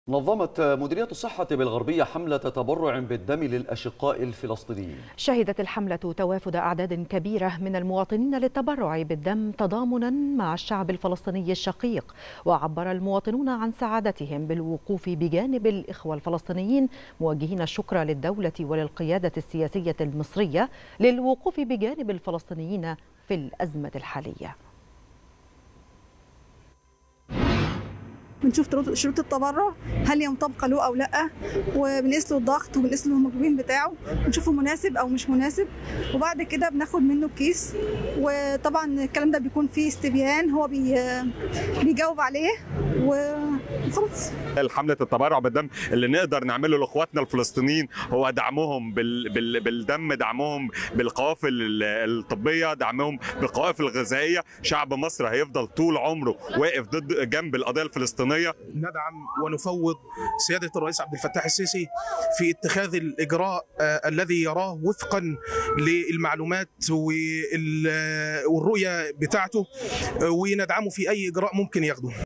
نظمت مديرية الصحة بالغربية حملة تبرع بالدم للأشقاء الفلسطينيين شهدت الحملة توافد أعداد كبيرة من المواطنين للتبرع بالدم تضامنا مع الشعب الفلسطيني الشقيق وعبر المواطنون عن سعادتهم بالوقوف بجانب الإخوة الفلسطينيين موجهين الشكر للدولة وللقيادة السياسية المصرية للوقوف بجانب الفلسطينيين في الأزمة الحالية بنشوف شروط التبرع هل هي مطابقه له او لا وبنقيس له الضغط وبنقيس له الهيموجلوبين بتاعه بنشوفه مناسب او مش مناسب وبعد كده بناخد منه الكيس وطبعا الكلام ده بيكون فيه استبيان هو بي بيجاوب عليه وخلاص الحمله التبرع بالدم اللي نقدر نعمله لاخواتنا الفلسطينيين هو دعمهم بال... بال... بالدم دعمهم بالقوافل الطبيه دعمهم بالقوافل الغذائيه شعب مصر هيفضل طول عمره واقف ضد جنب القضيه الفلسطينيه ندعم ونفوض سياده الرئيس عبد الفتاح السيسي في اتخاذ الاجراء الذي يراه وفقا للمعلومات والرؤيه بتاعته وندعمه في اي اجراء ممكن ياخده